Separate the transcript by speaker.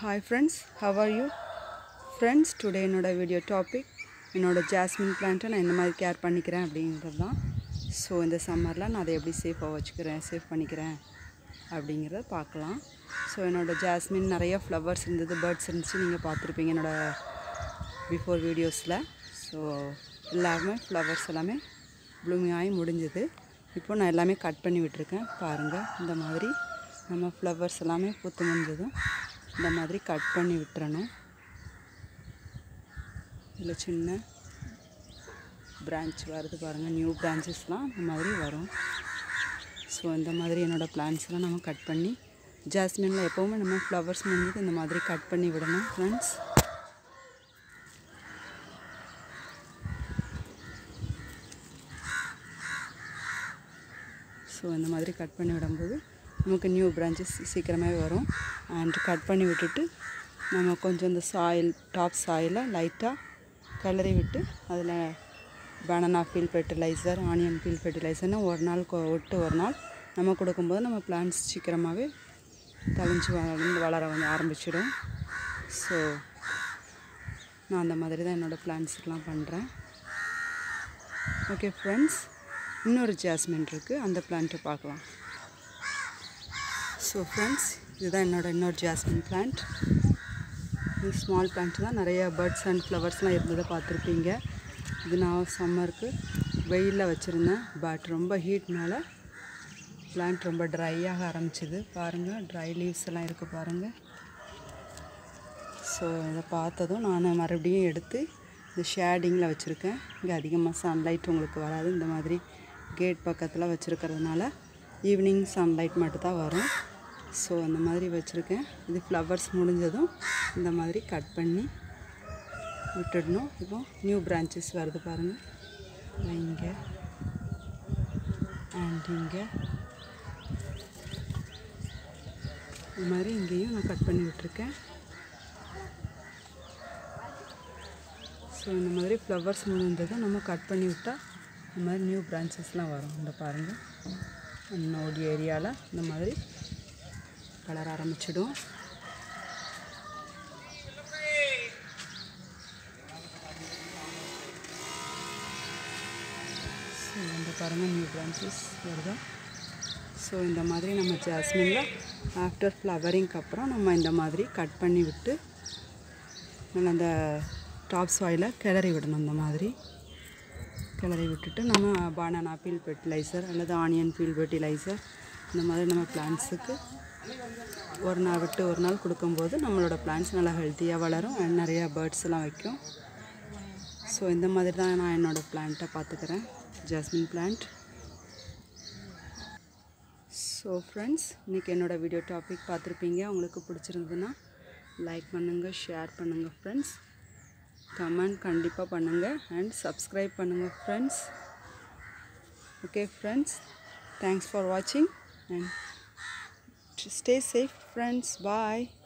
Speaker 1: hi friends how are you friends today என்னோட video topic என்னோடய jasmine பிளான்ட்டை நான் இந்த மாதிரி கேர் பண்ணிக்கிறேன் அப்படிங்கிறது தான் ஸோ இந்த சம்மரில் நான் அதை எப்படி சேஃபாக வச்சுக்கிறேன் சேஃப் பண்ணிக்கிறேன் அப்படிங்கிறத பார்க்கலாம் ஸோ என்னோடய ஜாஸ்மின் நிறைய ஃப்ளவர்ஸ் இருந்தது பேர்ட்ஸ் இருந்துச்சு நீங்கள் பார்த்துருப்பீங்க என்னோடய பிஃபோர் வீடியோஸில் ஸோ எல்லாருமே ஃப்ளவர்ஸ் எல்லாமே ப்ளூமிங் ஆகி முடிஞ்சது இப்போ நான் எல்லாமே கட் பண்ணி விட்டுருக்கேன் பாருங்கள் இந்த மாதிரி நம்ம ஃப்ளவர்ஸ் எல்லாமே பூத்து முடிஞ்சதும் இந்த மாதிரி கட் பண்ணி விட்டுறணும் இதில் சின்ன பிரான்ச் வருது பாருங்கள் நியூ பிரான்ச்சஸ்லாம் இந்த மாதிரி வரும் ஸோ இந்த மாதிரி என்னோடய பிளான்ஸ்லாம் நம்ம கட் பண்ணி ஜாஸ்மினில் எப்போவுமே நம்ம ஃப்ளவர்ஸ் முடிஞ்சது இந்த மாதிரி கட் பண்ணி விடணும் ஃப்ரெண்ட்ஸ் ஸோ இந்த மாதிரி கட் பண்ணி விடும்போது நமக்கு நியூ பிரான்ச்சஸ் சீக்கிரமாகவே வரும் அண்ட் கட் பண்ணி விட்டுட்டு நம்ம கொஞ்சம் இந்த சாயில் டாப் சாயிலை லைட்டாக கிளறி விட்டு அதில் banana peel fertiliser onion peel ஃபெர்டிலைசர்னு ஒரு நாள் கொ- விட்டு ஒரு நாள் நம்ம கொடுக்கும்போது நம்ம பிளான்ஸ் சீக்கிரமாகவே தழிஞ்சு வளர்ந்து வளர வந்து ஆரம்பிச்சிடும் ஸோ நான் அந்த மாதிரி தான் என்னோடய பிளான்ஸுக்கெலாம் பண்ணுறேன் ஓகே ஃப்ரெண்ட்ஸ் இன்னொரு ஜாஸ்மின் இருக்குது அந்த பிளான்ட்டை பார்க்கலாம் ஸோ ஃப்ரெண்ட்ஸ் இதுதான் என்னோட இன்னொரு ஜாஸ்மின் பிளான்ட் இது ஸ்மால் பிளான்ட் தான் நிறைய பேர்ட்ஸ் அண்ட் ஃப்ளவர்ஸ்லாம் இருந்ததை பார்த்துருப்பீங்க இது நான் சம்மருக்கு வெயிலில் வச்சுருந்தேன் பட் ரொம்ப ஹீட்னால பிளான்ட் ரொம்ப ட்ரை ஆக ஆரம்பிச்சிது பாருங்கள் ட்ரை லீவ்ஸ் எல்லாம் இருக்குது பாருங்கள் ஸோ இதை பார்த்ததும் நான் மறுபடியும் எடுத்து இந்த ஷேடிங்கில் வச்சுருக்கேன் இங்கே அதிகமாக சன்லைட் உங்களுக்கு வராது இந்த மாதிரி கேட் பக்கத்தில் வச்சுருக்கிறதுனால ஈவினிங் சன்லைட் மட்டும் தான் வரும் ஸோ அந்த மாதிரி வச்சுருக்கேன் இது ஃப்ளவர்ஸ் முடிஞ்சதும் இந்த மாதிரி கட் பண்ணி விட்டுடணும் இப்போ நியூ பிரான்ச்சஸ் வருது பாருங்கள் இங்கே அண்ட் இங்கே இந்த மாதிரி இங்கேயும் நான் கட் பண்ணி விட்டுருக்கேன் ஸோ இந்த மாதிரி ஃப்ளவர்ஸ் முடிஞ்சதும் நம்ம கட் பண்ணி விட்டால் இந்த மாதிரி நியூ பிரான்ச்சஸ்லாம் வரும் இந்த பாருங்கள் நோடி ஏரியாவில் இந்த மாதிரி வளர ஆரம்பிச்சிடும் ஸோ இந்த பாருங்கள் நியூ பிரான்ச்சஸ் வருதா ஸோ இந்த மாதிரி நம்ம ஜாஸ்மினில் ஆஃப்டர் ஃப்ளவரிங்க்கு அப்புறம் நம்ம இந்த மாதிரி கட் பண்ணி விட்டு நல்லா அந்த டாப் சாயிலை கிளறி விடணும் இந்த மாதிரி கிளறி விட்டுட்டு நம்ம பனானா பீல் ஃபெர்டிலைசர் அல்லது ஆனியன் பீல் ஃபெர்டிலைசர் இந்த மாதிரி நம்ம பிளான்ஸுக்கு ஒரு நாள் விட்டு ஒரு நாள் கொடுக்கும்போது நம்மளோட பிளான்ஸ் நல்லா ஹெல்த்தியாக வளரும் and நிறையா பேர்ட்ஸ் எல்லாம் வைக்கும் ஸோ இந்த மாதிரி தான் நான் என்னோடய பிளான்ட்டை பார்த்துக்கிறேன் ஜாஸ்மின் பிளான்ட் ஸோ ஃப்ரெண்ட்ஸ் இன்றைக்கி என்னோடய வீடியோ டாபிக் பார்த்துருப்பீங்க உங்களுக்கு பிடிச்சிருந்ததுன்னா லைக் பண்ணுங்கள் ஷேர் பண்ணுங்கள் ஃப்ரெண்ட்ஸ் கமெண்ட் கண்டிப்பாக பண்ணுங்கள் அண்ட் சப்ஸ்கிரைப் பண்ணுங்கள் friends okay friends thanks for வாட்சிங் and stay safe friends bye